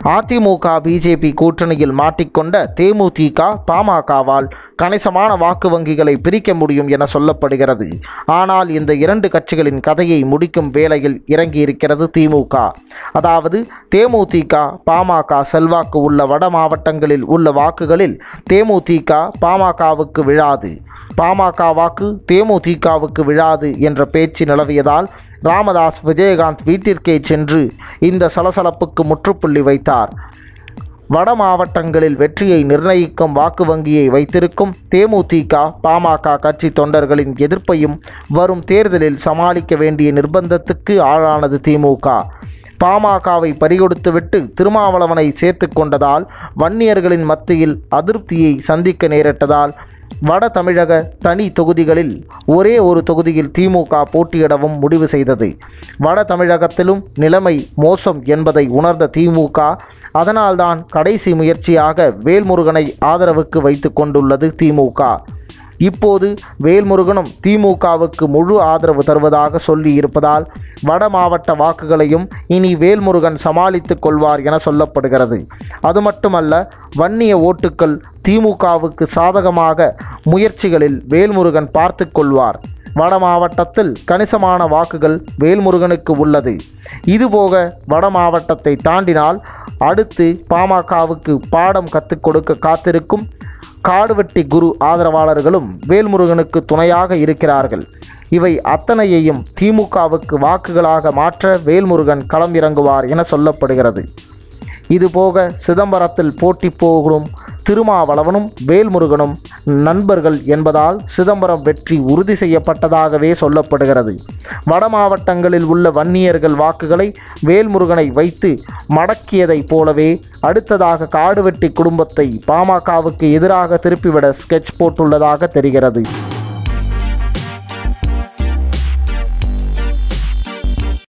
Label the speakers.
Speaker 1: AIADMK BJP கூட்டணியில் மாட்டிக்கொண்ட தேமுதிக பாமகவால் கணிசமான வாக்கு வங்கிகளை பிரிக்க முடியும் என சொல்லப்படுகிறது ஆனால் இந்த இரண்டு கட்சிகளின் கதையை முடிக்கும் வேளையில் இறங்கியிருக்கிறது திமுக அதாவது தேமுதிக பாமக செல்வாக்கு உள்ள வட மாவட்டங்களில் உள்ள வாக்குகளில் தேமுதிக பாமகவுக்கு விழாது பாமக வாக்கு தேமுதிகவுக்கு விழாது என்ற பேச்சு நிலவியதால் ராமதாஸ் விஜயகாந்த் வீட்டிற்கே சென்று இந்த சலசலப்புக்கு முற்றுப்புள்ளி வைத்தார் வட மாவட்டங்களில் வெற்றியை நிர்ணயிக்கும் வாக்கு வங்கியை வைத்திருக்கும் தேமுதிக பாமக கட்சி தொண்டர்களின் எதிர்ப்பையும் வரும் தேர்தலில் சமாளிக்க வேண்டிய நிர்பந்தத்துக்கு ஆளானது திமுக பாமகவை பறிகொடுத்துவிட்டு திருமாவளவனை சேர்த்து கொண்டதால் வன்னியர்களின் மத்தியில் அதிருப்தியை சந்திக்க நேரிட்டதால் வட தமிழக தனி தொகுதிகளில் ஒரே ஒரு தொகுதியில் திமுக போட்டியிடவும் முடிவு செய்தது வட தமிழகத்திலும் நிலைமை மோசம் என்பதை உணர்ந்த திமுக அதனால்தான் கடைசி முயற்சியாக வேல்முருகனை ஆதரவுக்கு வைத்து கொண்டுள்ளது திமுக இப்போது வேல்முருகனும் திமுகவுக்கு முழு ஆதரவு தருவதாக சொல்லி இருப்பதால் வட மாவட்ட வாக்குகளையும் இனி வேல்முருகன் சமாளித்துக் கொள்வார் என சொல்லப்படுகிறது அது மட்டுமல்ல வன்னிய ஓட்டுக்கள் திமுகவுக்கு சாதகமாக முயற்சிகளில் வேல்முருகன் பார்த்து கொள்வார் வட மாவட்டத்தில் கணிசமான வாக்குகள் வேல்முருகனுக்கு உள்ளது இதுபோக வட மாவட்டத்தை தாண்டினால் அடுத்து பாமகவுக்கு பாடம் கற்றுக் கொடுக்க காத்திருக்கும் காடுவெட்டி குரு ஆதரவாளர்களும் வேல்முருகனுக்கு துணையாக இருக்கிறார்கள் இவை அத்தனையையும் திமுகவுக்கு வாக்குகளாக மாற்ற வேல்முருகன் களம் இறங்குவார் என சொல்லப்படுகிறது இதுபோக சிதம்பரத்தில் போட்டி போகும் திருமாவளவனும் வேல்முருகனும் நண்பர்கள் என்பதால் சிதம்பரம் வெற்றி உறுதி செய்யப்பட்டதாகவே சொல்லப்படுகிறது வட மாவட்டங்களில் உள்ள வன்னியர்கள் வாக்குகளை வேல்முருகனை வைத்து மடக்கியதைப் போலவே அடுத்ததாக காடுவெட்டி குடும்பத்தை பாமகவுக்கு எதிராக திருப்பிவிட ஸ்கெட்ச் போட்டுள்ளதாக தெரிகிறது